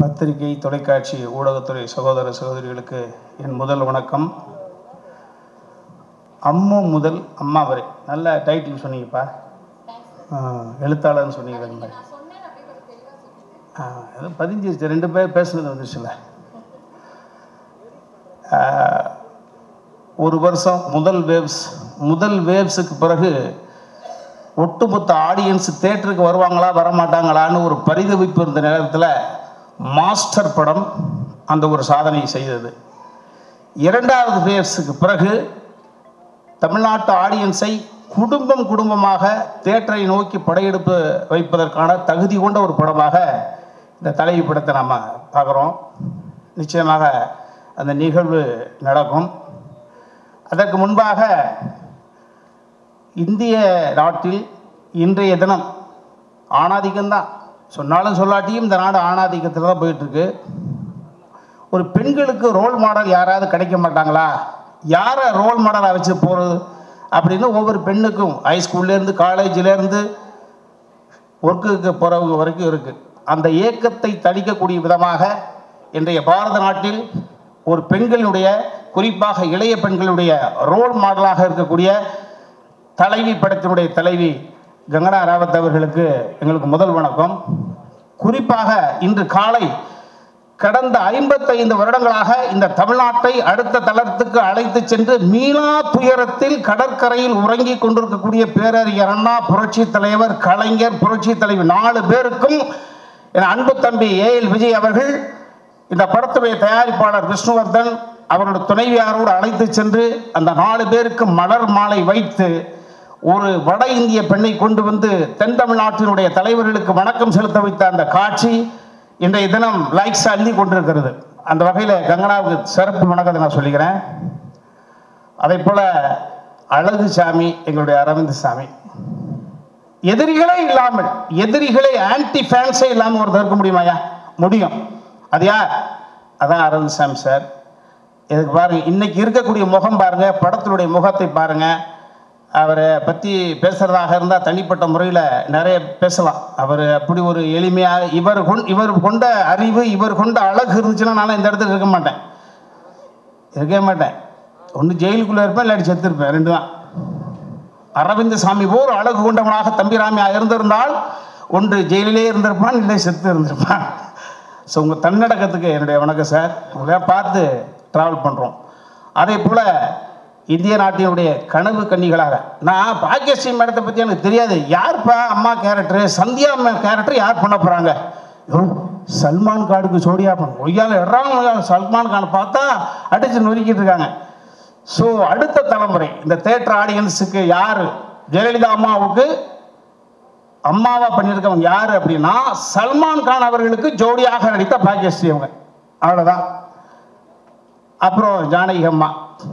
பத்திரிகை தொலைக்காட்சி ஊடகத்துறை சகோதர சகோதரிகளுக்கு என் முதல் வணக்கம் அம்மு முதல் அம்மா வரை நல்ல டைட்டில் சொன்னீங்கப்பா ஆ, எழுத்தாளர்னு சொன்னீங்க அந்த மாதிரி ஆ, அது பதிஞ்சிருச்சு ரெண்டு பேர் பேசுனது வந்துருச்சுல்ல ஆ, ஒரு வருஷம் முதல் வேவ்ஸ் முதல் வேவ்ஸுக்கு பிறகு ஒட்டுமொத்த ஆடியன்ஸ் தேட்டருக்கு வருவாங்களா வரமாட்டாங்களான்னு ஒரு பரிதவிப்பு இருந்த நேரத்தில் மாஸ்டர் படம் அந்த ஒரு சாதனையை செய்தது இரண்டாவது வேவ்ஸுக்கு பிறகு தமிழ்நாட்டு ஆடியன்ஸை குடும்பம் குடும்பமாக தேட்டரை நோக்கி படையெடுப்பு வைப்பதற்கான தகுதி கொண்ட ஒரு படமாக இந்த தலைவி படத்தை நம்ம பார்க்குறோம் நிச்சயமாக அந்த நிகழ்வு நடக்கும் அதற்கு முன்பாக இந்திய நாட்டில் இன்றைய தினம் ஆணாதிக்கம்தான் சொன்னாலும் சொல்லாட்டியும் இந்த நாடு ஆணாதிக்கத்தில் தான் போயிட்டுருக்கு ஒரு பெண்களுக்கு ரோல் மாடல் யாராவது கிடைக்க மாட்டாங்களா யாரை ரோல் மாடலாக வச்சு போகிறது அப்படின்னு ஒவ்வொரு பெண்ணுக்கும் ஹைஸ்கூல்லேருந்து காலேஜிலேருந்து ஒர்க்குக்கு போகிறவங்க வரைக்கும் இருக்குது அந்த ஏக்கத்தை தணிக்கக்கூடிய விதமாக இன்றைய பாரத நாட்டில் ஒரு பெண்களுடைய குறிப்பாக இளைய பெண்களுடைய ரோல் மாடலாக இருக்கக்கூடிய தலைவி படத்தினுடைய தலைவி கங்கனா ராவத் அவர்களுக்கு எங்களுக்கு முதல் வணக்கம் குறிப்பாக இன்று காலை கடந்த ஐம்பத்தைந்து வருடங்களாக இந்த தமிழ்நாட்டை அடுத்த தளத்துக்கு அழைத்து சென்று மீளா துயரத்தில் கடற்கரையில் உறங்கிக் கொண்டிருக்கக்கூடிய பேரறிஞர் அண்ணா புரட்சி தலைவர் கலைஞர் புரட்சி தலைவர் நாலு பேருக்கும் என் அன்பு தம்பி ஏஎல் விஜய் அவர்கள் இந்த படத்துடைய தயாரிப்பாளர் விஷ்ணுவர்தன் அவருடைய துணைவியாரோடு அழைத்து சென்று அந்த நாலு பேருக்கு மலர் மாலை வைத்து ஒரு வட இந்திய பெண்ணை கொண்டு வந்து தென் தமிழ்நாட்டினுடைய தலைவர்களுக்கு வணக்கம் செலுத்த வைத்த அந்த காட்சி இன்றைய தினம் லைக்ஸ் அள்ளி கொண்டிருக்கிறது அந்த வகையில் கங்கனாவுக்கு சிறப்பு வணக்கத்தை நான் சொல்லிக்கிறேன் அதே போல அழகு சாமி எங்களுடைய அரவிந்த் சாமி எதிரிகளே இல்லாமல் எதிரிகளே ஆன்டி ஃபேன்ஸே இல்லாமல் ஒருத்தர் இருக்க முடியுமாயா முடியும் அது யார் அதான் அரவிந்த் சாமி சார் இதுக்கு பாருங்க இன்னைக்கு இருக்கக்கூடிய முகம் பாருங்க படத்தினுடைய முகத்தை பாருங்க அவரை பற்றி பேசுறதாக இருந்தால் தனிப்பட்ட முறையில் நிறைய பேசலாம் அவர் அப்படி ஒரு எளிமையாக இவர் கொண் இவர் கொண்ட அறிவு இவர் கொண்ட அழகு இருந்துச்சுன்னா நான் இந்த இடத்துல இருக்க மாட்டேன் இருக்கவே மாட்டேன் ஒன்று ஜெயிலுக்குள்ளே இருப்பேன் இல்லாட்டி செத்துருப்பேன் ரெண்டு தான் அரவிந்த சாமி போர் அழகு கொண்டவனாக தம்பிராமியா இருந்திருந்தால் ஒன்று ஜெயிலிலே இருந்திருப்பான் இல்லை செத்து இருந்திருப்பான் ஸோ உங்கள் தன்னடக்கத்துக்கு என்னுடைய வணக்கம் சார் உங்களை பார்த்து ட்ராவல் பண்ணுறோம் அதே போல் இந்திய நாட்டினுடைய கனவு கன்னிகளாக நான் பாக்கியஸ்ரீ மேடத்தை பற்றி எனக்கு தெரியாது யார்ப்பா அம்மா கேரக்டரு சந்தியா கேரக்டர் யார் பண்ண போகிறாங்க ஐயோ, சல்மான் கானுக்கு ஜோடியா பண்ண ஒய்யால இறாங்க சல்மான் கான் பார்த்தா அடிச்சு நொறுக்கிட்டு இருக்காங்க ஸோ அடுத்த தலைமுறை இந்த தேட்டர் ஆடியன்ஸுக்கு யார் ஜெயலலிதா அம்மாவுக்கு அம்மாவா பண்ணியிருக்கவங்க யார் அப்படின்னா சல்மான் கான் அவர்களுக்கு ஜோடியாக நடித்த பாக்கியஸ்ரீ அவங்க அவ்வளோதான் அப்புறம் ஜானகி அம்மா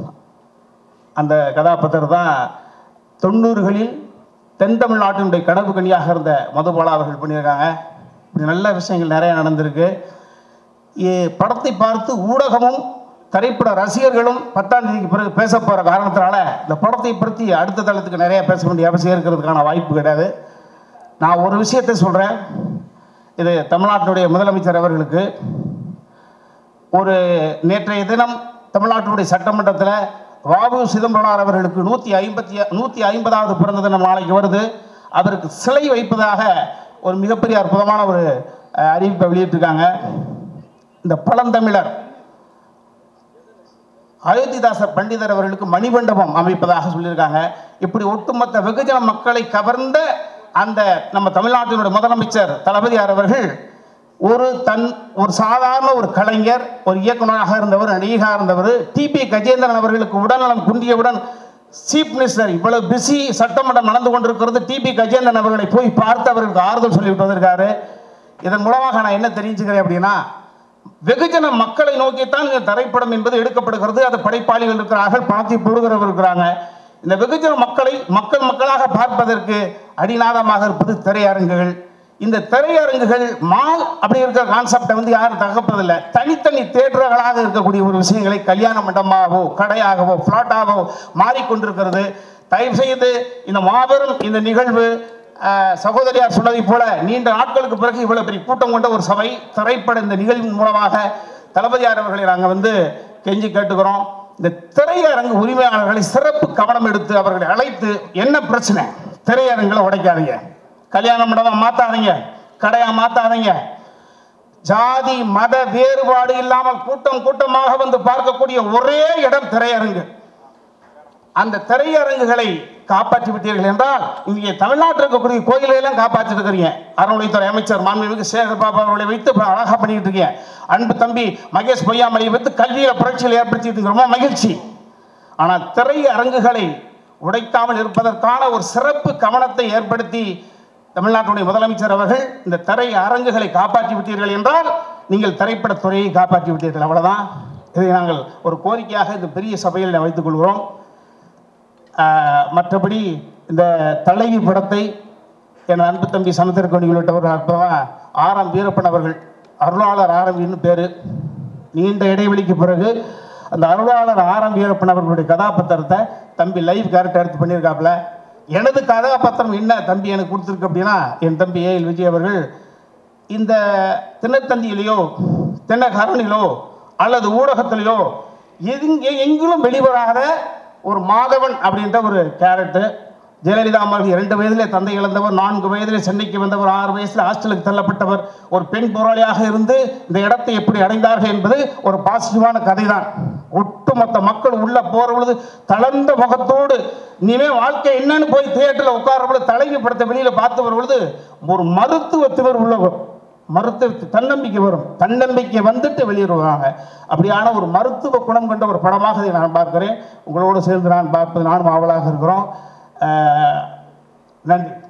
அந்த கதாபாத்திரம் தான் தொண்ணூறுகளில் தென் தமிழ்நாட்டினுடைய கனவு கனியாக இருந்த மதுபாலா அவர்கள் பண்ணியிருக்காங்க இப்படி நல்ல விஷயங்கள் நிறைய நடந்திருக்கு இ- படத்தை பார்த்து ஊடகமும் திரைப்பட ரசிகர்களும் பத்தாம் தேதிக்கு பிறகு பேச போகிற காரணத்தினால இந்த படத்தை பற்றி அடுத்த தளத்துக்கு நிறைய பேச வேண்டிய அவசியம் இருக்கிறதுக்கான வாய்ப்பு கிடையாது நான் ஒரு விஷயத்தை சொல்கிறேன் இது தமிழ்நாட்டினுடைய முதலமைச்சர் அவர்களுக்கு ஒரு நேற்றைய தினம் தமிழ்நாட்டினுடைய சட்டமன்றத்தில் வாபு சிதம்பரனார் அவர்களுக்கு நூற்றி ஐம்பத்தி நூற்றி ஐம்பதாவது பிறந்த தினம் நாளைக்கு வருது அவருக்கு சிலை வைப்பதாக ஒரு மிகப்பெரிய அற்புதமான ஒரு அஹ், அறிவிப்பை வெளியிட்டிருக்காங்க இந்த பழந்தமிழர் அயோத்திதாசர் பண்டிதர் அவர்களுக்கு மணிமண்டபம் அமைப்பதாக சொல்லியிருக்காங்க இப்படி ஒட்டுமொத்த வெகுஜன மக்களை கவர்ந்த அந்த நம்ம தமிழ்நாட்டினுடைய முதலமைச்சர் தளபதியார் அவர்கள் ஒரு தன் ஒரு சாதாரண ஒரு கலைஞர் ஒரு இயக்குனராக இருந்தவர் நடிகையாக இருந்தவர் டிபி கஜேந்திரன் அவர்களுக்கு உடல்நலம் குன்றியவுடன் சீஃப் மினிஸ்டர் இவ்வளவு பிஸி சட்டமன்றம் நடந்து கொண்டிருக்கிறது டிபி கஜேந்திரன் அவர்களை போய் பார்த்து அவர்களுக்கு ஆறுதல் சொல்லிவிட்டு வந்திருக்காரு இதன் மூலமாக நான் என்ன தெரிஞ்சுக்கிறேன் அப்படின்னா வெகுஜன மக்களை நோக்கித்தான் இந்த திரைப்படம் என்பது எடுக்கப்படுகிறது அது படைப்பாளிகள் இருக்கிறார்கள் பணத்தை போடுகிறவர் இருக்கிறாங்க இந்த வெகுஜன மக்களை மக்கள் மக்களாக பார்ப்பதற்கு அடிநாதமாக இருப்பது திரையரங்குகள் இந்த திரையரங்குகள் மால் அப்படி இருக்கிற கான்செப்டை வந்து யாரும் தகப்பதில்லை தனித்தனி தேட்டர்களாக இருக்கக்கூடிய ஒரு விஷயங்களை கல்யாண மண்டபமாகவோ கடையாகவோ ஃப்ளாட்டாகவோ மாறிக்கொண்டிருக்கிறது தயவு செய்து இந்த மாபெரும் இந்த நிகழ்வு அஹ், சகோதரியார் சொன்னதைப் போல நீண்ட நாட்களுக்கு பிறகு இவ்வளவு பெரிய கூட்டம் கொண்ட ஒரு சபை திரைப்பட இந்த நிகழ்வின் மூலமாக தளபதியார் அவர்களை நாங்கள் வந்து கெஞ்சி கேட்டுக்கிறோம் இந்த திரையரங்கு உரிமையாளர்களை சிறப்பு கவனம் எடுத்து அவர்களை அழைத்து என்ன பிரச்சனை திரையரங்களை உடைக்காதீங்க கல்யாண மண்டபம் மாத்தாதீங்க கடையா மாத்தாதீங்க ஜாதி மத வேறுபாடு இல்லாமல் கூட்டம் கூட்டமாக வந்து பார்க்கக்கூடிய ஒரே இடம் திரையரங்கு அந்த திரையரங்குகளை காப்பாற்றி விட்டீர்கள் என்றால் இங்கே தமிழ்நாட்டில் இருக்கக்கூடிய கோயில்களை எல்லாம் காப்பாற்றிட்டு இருக்கிறீங்க அறநிலைத்துறை அமைச்சர் மாண்புமிகு சேகர் பாபா அவர்களை வைத்து இப்ப அழகா பண்ணிட்டு இருக்கீங்க அன்பு தம்பி மகேஷ் பொய்யாமலையை வைத்து கல்வியில புரட்சியில் ஏற்படுத்திட்டு இருக்கு. ரொம்ப மகிழ்ச்சி ஆனால் திரையரங்குகளை உடைக்காமல் இருப்பதற்கான ஒரு சிறப்பு கவனத்தை ஏற்படுத்தி தமிழ்நாட்டுடைய முதலமைச்சர் அவர்கள் இந்த திரை அரங்குகளை காப்பாற்றி விட்டீர்கள் என்றால் நீங்கள் திரைப்படத் துறையை காப்பாற்றி விட்டீர்கள் அவ்வளவுதான் இதை நாங்கள் ஒரு கோரிக்கையாக இந்த பெரிய சபையில் வைத்துக் கொள்கிறோம் ஆஹ், மற்றபடி இந்த தலைவி படத்தை என் அன்பு தம்பி சமுத்திரக்கணி உள்ளிட்டவர்கள் அற்பமாக ஆரம் வீரப்பன் அவர்கள் அருளாளர் ஆரம்பின்னு பேர் நீண்ட இடைவெளிக்கு பிறகு அந்த அருளாளர் ஆரம் வீரப்பன் அவர்களுடைய கதாபாத்திரத்தை தம்பி லைவ் கேரக்டர் எடுத்து பண்ணியிருக்காப்புல எனது கதாபாத்திரம் என்ன தம்பி எனக்கு கொடுத்துருக்கு அப்படின்னா என் தம்பி ஏஎல் விஜய் அவர்கள் இந்த தினத்தந்தியிலேயோ தினகரனிலோ அல்லது ஊடகத்திலேயோ எதுங்க எங்கிலும் வெளிவராத ஒரு மாதவன் அப்படின்ற ஒரு கேரக்டர் ஜெயலலிதா அம்மாவுக்கு இரண்டு வயதிலே தந்தை இழந்தவர் நான்கு வயதிலே சென்னைக்கு வந்தவர் ஆறு வயசில் ஹாஸ்டலுக்கு தள்ளப்பட்டவர் ஒரு பெண் போராளியாக இருந்து இந்த இடத்தை எப்படி அடைந்தார்கள் என்பது ஒரு பாசிட்டிவான கதை தான் ஒட்டுமொத்த மக்கள் உள்ள போற பொழுது தளர்ந்த முகத்தோடு இனிமே வாழ்க்கை என்னன்னு போய் தியேட்டரில் உட்கார பொழுது தலைவி படத்தை வெளியில பார்த்து வரும் பொழுது ஒரு மருத்துவ திவர் உள்ளவர் மருத்துவ தன்னம்பிக்கை வரும் தன்னம்பிக்கை வந்துட்டு வெளியிடுவாங்க அப்படியான ஒரு மருத்துவ குணம் கொண்ட ஒரு படமாக இதை நான் பார்க்கிறேன் உங்களோடு சேர்ந்து நான் பார்ப்பது நானும் ஆவலாக இருக்கிறோம் அஹ், நன்றி